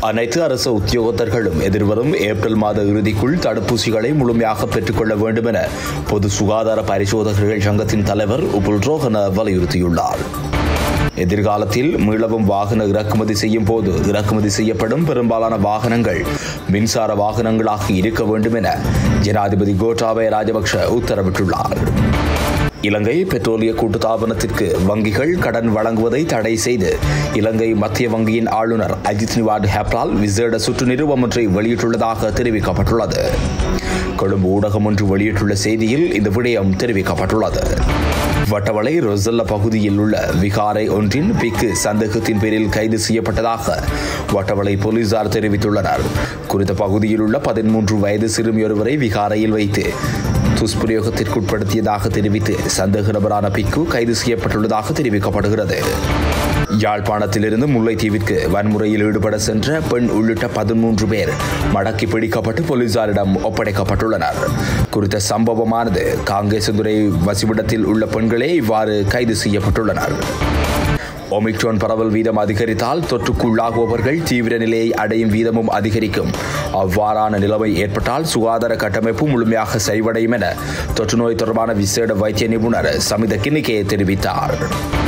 அனைத்து அரசு உத்தியோகத்தர்களும் எதிர்வரும் ஏப்ரல் மாத இறுதிக்குள் தடுப்பூசிகளை முழுமையாக பெற்றுக்கொள்ள வேண்டும் என பொது சுகாதார பரிசோதகர்கள் சங்கத்தின் தலைவர் உபுல் ரோஹன வலியுறுத்தியுள்ளார் எதிர்காலத்தில் மீளவும் வாகன இறக்குமதி செய்யும் போது இறக்குமதி செய்யப்படும் பெரும்பாலான வாகனங்கள் மின்சார வாகனங்களாக இருக்க வேண்டும் என ஜனாதிபதி கோட்டாபய ராஜபக்ஷ உத்தரவிட்டுள்ளார் இலங்கை பெட்ரோலிய கூட்டுத்தாபனத்திற்கு வங்கிகள் கடன் வழங்குவதை தடை செய்து இலங்கை மத்திய வங்கியின் ஆளுநர் அஜித் நிவாட் ஹெப்ரால் விசேட சுற்று நிறுவம் ஒன்றை வெளியிட்டுள்ளதாக தெரிவிக்கப்பட்டுள்ளது கொழும்பு ஊடகம் ஒன்று வெளியிட்டுள்ள செய்தியில் இந்த விடயம் தெரிவிக்கப்பட்டுள்ளது வட்டவளை ரொசல்ல பகுதியில் உள்ள விகாரை ஒன்றின் பிக்கு சந்தேகத்தின் பேரில் கைது செய்யப்பட்டதாக வட்டவளை போலீசார் தெரிவித்துள்ளனர் குறித்த பகுதியில் உள்ள பதிமூன்று வயது சிறுமியொருவரை விகாரையில் வைத்து துஷ்பிரயோகத்திற்குட்படுத்தியதாக தெரிவித்து சந்தேக நபரான பிக்கு கைது செய்யப்பட்டுள்ளதாக தெரிவிக்கப்படுகிறது யாழ்ப்பாணத்திலிருந்து முல்லைத்தீவிற்கு வன்முறையில் ஈடுபட சென்ற பெண் உள்ளிட்ட பதிமூன்று பேர் மடக்கி பிடிக்கப்பட்டு போலீசாரிடம் ஒப்படைக்கப்பட்டுள்ளனர் குறித்த சம்பவமானது காங்கேசதுரை வசிப்பிடத்தில் உள்ள பெண்களே இவ்வாறு கைது செய்யப்பட்டுள்ளனர் ஒமிக்ரோன் பரவல் வீதம் அதிகரித்தால் தொற்றுக்குள்ளாகுபவர்கள் தீவிர நிலையை அடையும் வீதமும் அதிகரிக்கும் அவ்வாறான நிலைமை ஏற்பட்டால் சுகாதார கட்டமைப்பு முழுமையாக சரிவடையும் என தொற்றுநோய் தொடர்பான விசேட வைத்திய நிபுணர் சமித கிண்ணிகே தெரிவித்தார்